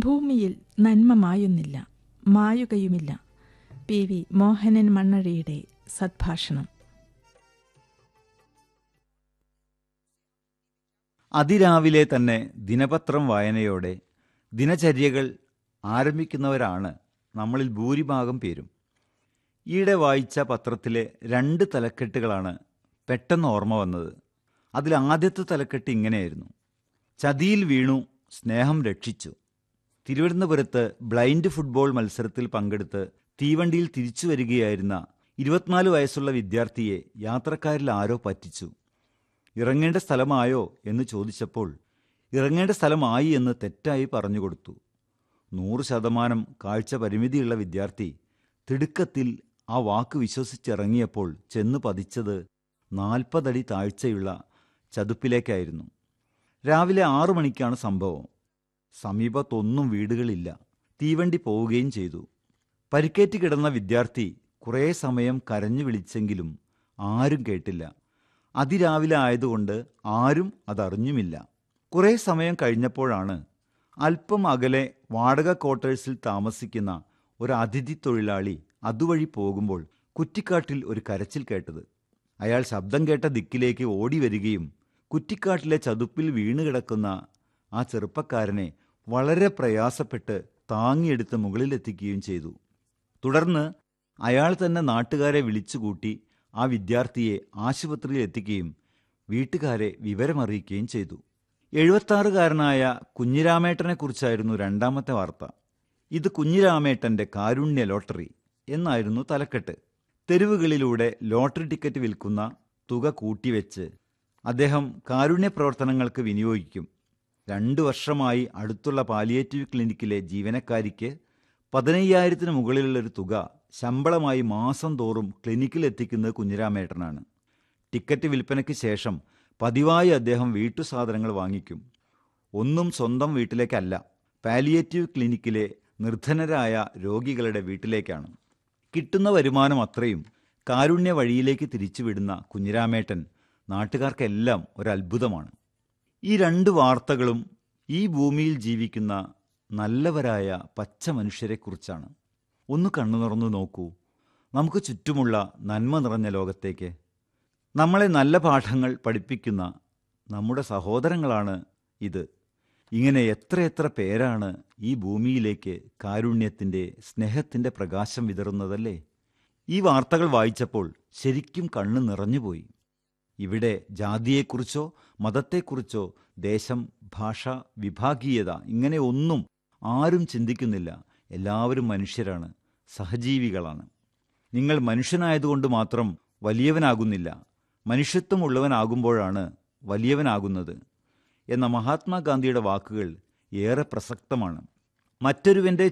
ഭൂമിയിൽ നന്മ മായുന്നില്ല മായുകയുമില്ല പി വി മോഹനൻ മണ്ണഴിയുടെ സദ്ഭാഷണം അതിരാവിലെ തന്നെ ദിനപത്രം വായനയോടെ ദിനചര്യകൾ ആരംഭിക്കുന്നവരാണ് നമ്മളിൽ ഭൂരിഭാഗം പേരും ഈയിടെ വായിച്ച പത്രത്തിലെ രണ്ട് തലക്കെട്ടുകളാണ് പെട്ടെന്ന് ഓർമ്മ വന്നത് അതിൽ ആദ്യത്തെ തലക്കെട്ട് ഇങ്ങനെയായിരുന്നു ചതിയിൽ വീണു സ്നേഹം രക്ഷിച്ചു തിരുവനന്തപുരത്ത് ബ്ലൈൻഡ് ഫുട്ബോൾ മത്സരത്തിൽ പങ്കെടുത്ത് തീവണ്ടിയിൽ തിരിച്ചു വരികയായിരുന്ന ഇരുപത്തിനാല് വയസ്സുള്ള വിദ്യാർത്ഥിയെ യാത്രക്കാരിൽ ആരോ പറ്റിച്ചു ഇറങ്ങേണ്ട സ്ഥലമായോ എന്ന് ചോദിച്ചപ്പോൾ ഇറങ്ങേണ്ട സ്ഥലമായി എന്ന് തെറ്റായി പറഞ്ഞുകൊടുത്തു നൂറ് ശതമാനം കാഴ്ച പരിമിതിയുള്ള വിദ്യാർത്ഥി തിടുക്കത്തിൽ ആ വാക്ക് വിശ്വസിച്ചിറങ്ങിയപ്പോൾ ചെന്ന് പതിച്ചത് നാൽപ്പതടി താഴ്ചയുള്ള ചതുപ്പിലേക്കായിരുന്നു രാവിലെ ആറു മണിക്കാണ് സംഭവം സമീപത്തൊന്നും വീടുകളില്ല തീവണ്ടി പോവുകയും ചെയ്തു പരിക്കേറ്റ് കിടന്ന വിദ്യാർത്ഥി കുറേ സമയം കരഞ്ഞു വിളിച്ചെങ്കിലും ആരും കേട്ടില്ല അതിരാവിലെ ആയതുകൊണ്ട് ആരും അതറിഞ്ഞുമില്ല കുറേ സമയം കഴിഞ്ഞപ്പോഴാണ് അല്പം അകലെ വാടക ക്വാർട്ടേഴ്സിൽ താമസിക്കുന്ന ഒരു അതിഥി തൊഴിലാളി അതുവഴി പോകുമ്പോൾ കുറ്റിക്കാട്ടിൽ ഒരു കരച്ചിൽ കേട്ടത് അയാൾ ശബ്ദം കേട്ട ദിക്കിലേക്ക് ഓടി വരികയും കുറ്റിക്കാട്ടിലെ ചതുപ്പിൽ വീണുകിടക്കുന്ന ആ ചെറുപ്പക്കാരനെ വളരെ പ്രയാസപ്പെട്ട് താങ്ങിയെടുത്ത് മുകളിലെത്തിക്കുകയും ചെയ്തു തുടർന്ന് അയാൾ തന്നെ നാട്ടുകാരെ വിളിച്ചുകൂട്ടി ആ വിദ്യാർത്ഥിയെ ആശുപത്രിയിൽ എത്തിക്കുകയും വീട്ടുകാരെ വിവരമറിയിക്കുകയും ചെയ്തു എഴുപത്താറുകാരനായ കുഞ്ഞിരാമേട്ടനെക്കുറിച്ചായിരുന്നു രണ്ടാമത്തെ വാർത്ത ഇത് കുഞ്ഞിരാമേട്ടന്റെ കാരുണ്യ ലോട്ടറി എന്നായിരുന്നു തലക്കെട്ട് തെരുവുകളിലൂടെ ലോട്ടറി ടിക്കറ്റ് വിൽക്കുന്ന തുക കൂട്ടിവെച്ച് അദ്ദേഹം കാരുണ്യ പ്രവർത്തനങ്ങൾക്ക് വിനിയോഗിക്കും രണ്ടു വർഷമായി അടുത്തുള്ള പാലിയേറ്റീവ് ക്ലിനിക്കിലെ ജീവനക്കാരിക്ക് പതിനയ്യായിരത്തിന് മുകളിലുള്ളൊരു തുക ശമ്പളമായി മാസം തോറും ക്ലിനിക്കിൽ എത്തിക്കുന്നത് കുഞ്ഞിരാമേട്ടനാണ് ടിക്കറ്റ് വിൽപ്പനയ്ക്ക് ശേഷം പതിവായി അദ്ദേഹം വീട്ടുസാധനങ്ങൾ വാങ്ങിക്കും ഒന്നും സ്വന്തം വീട്ടിലേക്കല്ല പാലിയേറ്റീവ് ക്ലിനിക്കിലെ നിർധനരായ രോഗികളുടെ വീട്ടിലേക്കാണ് കിട്ടുന്ന വരുമാനം അത്രയും കാരുണ്യ വഴിയിലേക്ക് തിരിച്ചുവിടുന്ന കുഞ്ഞിരാമേട്ടൻ നാട്ടുകാർക്കെല്ലാം ഒരത്ഭുതമാണ് ഈ രണ്ട് വാർത്തകളും ഈ ഭൂമിയിൽ ജീവിക്കുന്ന നല്ലവരായ പച്ച മനുഷ്യരെക്കുറിച്ചാണ് ഒന്ന് കണ്ണു തുറന്നു നോക്കൂ നമുക്ക് ചുറ്റുമുള്ള നന്മ നിറഞ്ഞ ലോകത്തേക്ക് നമ്മളെ നല്ല പാഠങ്ങൾ പഠിപ്പിക്കുന്ന നമ്മുടെ സഹോദരങ്ങളാണ് ഇത് ഇങ്ങനെ എത്രയെത്ര പേരാണ് ഈ ഭൂമിയിലേക്ക് കാരുണ്യത്തിൻ്റെ സ്നേഹത്തിൻ്റെ പ്രകാശം വിതറുന്നതല്ലേ ഈ വാർത്തകൾ വായിച്ചപ്പോൾ ശരിക്കും കണ്ണ് നിറഞ്ഞുപോയി ഇവിടെ ജാതിയെക്കുറിച്ചോ മതത്തെക്കുറിച്ചോ ദേശം ഭാഷ വിഭാഗീയത ഇങ്ങനെ ഒന്നും ആരും ചിന്തിക്കുന്നില്ല എല്ലാവരും മനുഷ്യരാണ് സഹജീവികളാണ് നിങ്ങൾ മനുഷ്യനായതുകൊണ്ട് മാത്രം വലിയവനാകുന്നില്ല മനുഷ്യത്വമുള്ളവനാകുമ്പോഴാണ് വലിയവനാകുന്നത് എന്ന മഹാത്മാഗാന്ധിയുടെ വാക്കുകൾ ഏറെ പ്രസക്തമാണ് മറ്റൊരുവന്റെ